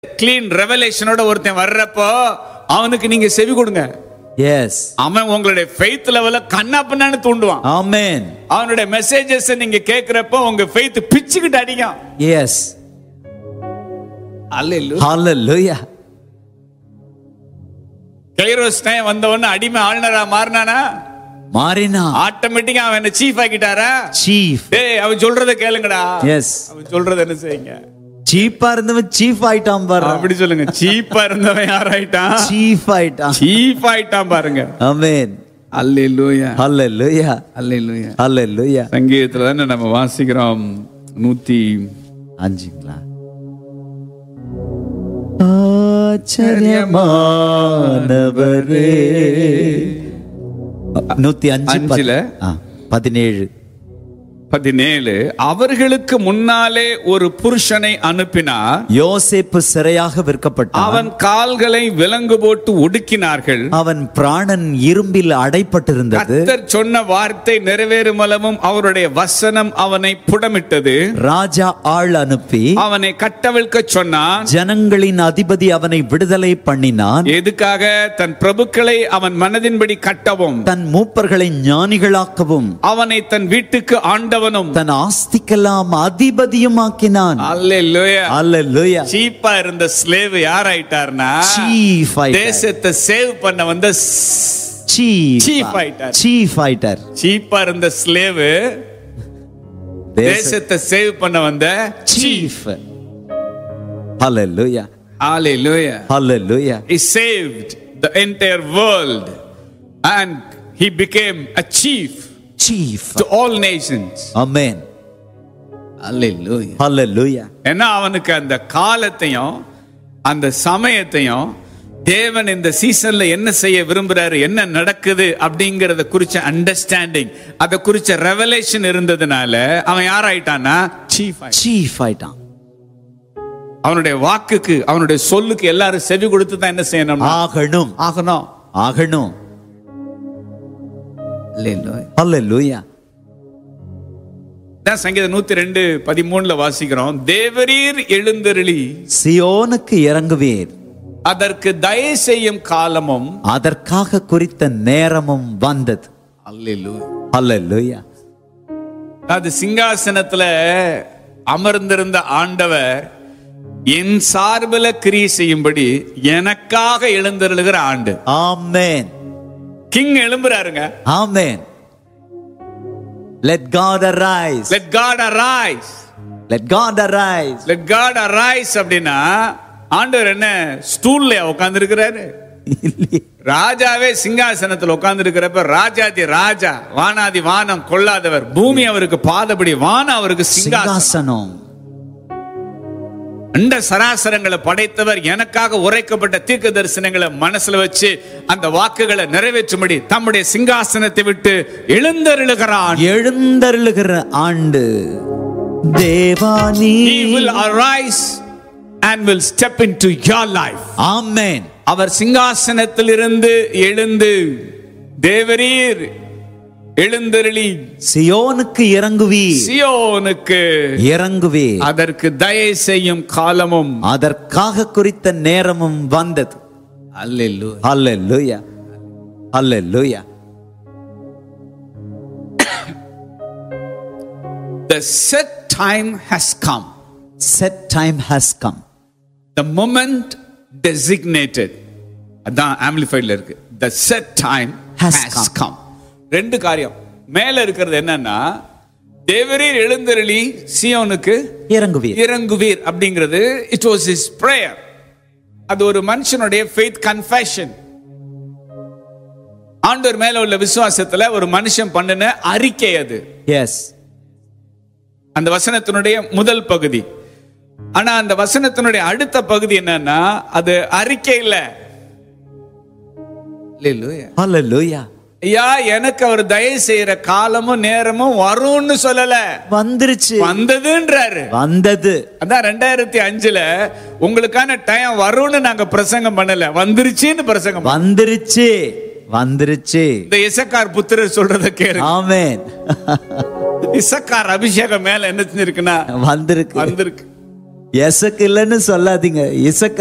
Clean ரெவலேஷனோட ஒருத்தன் வர்றப்போ அவனுக்கு நீங்க செவி கொடுங்க Yes. அவன் உங்களுடைய ஃபெய்த் லெவல கண்ணா பின்னான்னு தூண்டுவான் Amen. அவனுடைய மெசேஜஸ் நீங்க கேக்குறப்போ உங்க ஃபெய்த் பிச்சுக்கிட்டு அடிக்கும் Yes. அல்ல Hallelujah. கைரோஸ் டைம் வந்த உடனே அடிமை ஆளுநரா மாறினானா மாறினா ஆட்டோமேட்டிக்கா அவன் என்ன சீஃப் ஆக்கிட்டாரா சீஃப் டேய் அவன் சொல்றத கேளுங்கடா எஸ் அவன் சொல்றத என்ன செய்யுங்க சீப்பா இருந்தவன் சீஃப் ஆயிட்டான் பாரு அப்படி சொல்லுங்க சீப்பா இருந்தவன் யாராயிட்டான் சீஃப் ஆயிட்டான் சீப் ஆயிட்டான் பாருங்க ஆமென் அல்லேலூயா ஹalleluya அல்லேலூயா ஹalleluya சங்கீதத்துல தானே நம்ம வாசிக்கிறோம் நூத்தி அஞ்சுங்களா ஆச்சரியமானவரே நூத்தி அஞ்சு பத்- அஞ்சுல? ஆ, பதினேழு பதினேழு அவர்களுக்கு முன்னாலே ஒரு புருஷனை அனுப்பினார் யோசேப்பு சிறையாக விற்கப்பட்டான் அவன் கால்களை விலங்கு போட்டு ஒடுக்கினார்கள் அவன் பிராணன் இரும்பில் அடைப்பட்டிருந்தது கத்தர் சொன்ன வார்த்தை நிறைவேறும் அளவும் அவருடைய வசனம் அவனை புடமிட்டது ராஜா ஆள் அனுப்பி அவனை கட்டவிழ்க்க சொன்னான் ஜனங்களின் அதிபதி அவனை விடுதலை பண்ணினான் எதுக்காக தன் பிரபுக்களை அவன் மனதின்படி கட்டவும் தன் மூப்பர்களை ஞானிகளாக்கவும் அவனை தன் வீட்டுக்கு ஆண்டவனும் தன் ஆஸ்திக்கெல்லாம் அதிபதியும் ஆக்கினான் அல்லேலூயா அல்லேலூயா சீப்பா இருந்த ஸ்லேவ் யார் ஆயிட்டார்னா சீஃப் ஆயிட்டார் தேசத்தை சேவ் பண்ண வந்த சீஃப் Chief ஆயிட்டார். சீஃப் ஆயிட்டார் சீப்பா இருந்த ஸ்லேவ் தேசத்தை சேவ் பண்ண வந்த chief hallelujah Hallelujah. Hallelujah He saved the entire world and he became a chief chief to all nations. Amen Hallelujah. ஹalleluya ஏன்னா அவனுக்கு அந்த காலத்தையும் அந்த சமயத்தையும் தேவன் இந்த சீசன்ல என்ன செய்ய விரும்புறாரு என்ன நடக்குது அப்படிங்கறத குறிச்ச அண்டர்ஸ்டாண்டிங் அத குறிச்ச ரெவலேஷன் இருந்ததுனால அவன் யாராயிட்டான்னா சீஃப் சீஃப் ஆயிட்டான் அவனுடைய வாக்குக்கு அவனுடைய சொல்லுக்கு எல்லாரும் செவி கொடுத்து தான் என்ன செய்யணும் ஆகணும் ஆகணும் ஆகணும் ஹalleluya தான் சங்கீதம் நூத்தி ரெண்டு பதிமூணுல வாசிக்கிறோம் தேவரீர் எழுந்தருளி சியோனுக்கு இறங்குவீர் அதற்கு தயை செய்யும் காலமும் அதற்காக குறித்த நேரமும் வந்தது ஹalleluya அது சிங்காசனத்துல அமர்ந்திருந்த ஆண்டவர் என் சார்பில கிரியை செய்யும்படி எனக்காக எழுந்தருளுகிற ஆண்டு ஆமென் கிங் எழும்புறாருங்க amen let god arise let god arise let god arise let god arise அப்படின்னா ஆண்டவர் என்ன ஸ்டூல்ல உட்கார்ந்து இருக்கிறாரு ராஜாவே சிங்காசனத்தில் உட்கார்ந்து இருக்கிறப்ப ராஜாதி ராஜா வானாதி வானம் கொள்ளாதவர் பூமி அவருக்கு பாதபடி வானம் அவருக்கு சிங்காசனம் சிங்காசனம் அண்ட சராசரங்களை படைத்தவர் எனக்காக உரைக்கப்பட்ட தீர்க்க தரிசனங்களை மனசுல வச்சு அந்த வாக்குகளை நிறைவேற்றும்படி தம்முடைய சிங்காசனத்தை விட்டு எழுந்தருளுகிறான் எழுந்தருளுகிற ஆண்டு Devani He will arise and will step into your life. ஆமென் அவர் சிங்காசனத்திலிருந்து எழுந்து தேவரீர் எழுந்தருளி சியோனுக்கு இறங்குவி சியோனுக்கு இறங்குவி அதற்கு தயை செய்யும் காலமும் அதற்காக குறித்த நேரமும் வந்தது அல்லேலூயா ஹalleluya ஹalleluya The set time has come. set time has come The moment designated. அதான் ஆம்பிளிஃபைட்ல இருக்கு The set time Has has, come. come. ரெண்டு காரியம் மேல இருக்கிறது என்னன்னா தேவரீர் எழுந்தருளி சியோனுக்கு இறங்குவீர் இறங்குவீர் அப்படிங்கிறது இட் வாஸ் இஸ் பிரேயர் அது ஒரு மனுஷனுடைய ஃபெய்த் கன்ஃபெஷன் ஆண்டவர் மேல உள்ள விசுவாசத்துல ஒரு மனுஷன் பண்ணின அறிக்கை அது எஸ் அந்த வசனத்தினுடைய முதல் பகுதி ஆனா அந்த வசனத்தினுடைய அடுத்த பகுதி என்னன்னா அது அறிக்கை இல்ல அல்லேலூயா. ஹalleluya ஐயா எனக்கு அவர் தயவு செய்யற காலமும் நேரமும் வரும்னு சொல்லல வந்துருச்சு வந்ததுன்றாரு வந்தது அதான் ரெண்டாயிரத்தி அஞ்சுல உங்களுக்கான டைம் வரும்னு நாங்க பிரசங்கம் பண்ணல வந்துருச்சுன்னு பிரசங்கம் பண்ணோம். வந்துருச்சு வந்துருச்சு இந்த இசக்கார் புத்திரர் சொல்றத கேளு ஆமென் இசக்கார் அபிஷேகம் மேல என்ன செஞ்சிருக்குன்னா வந்திருக்கு வந்திருக்கு எசக்கு இல்லைன்னு சொல்லாதீங்க இசக்கு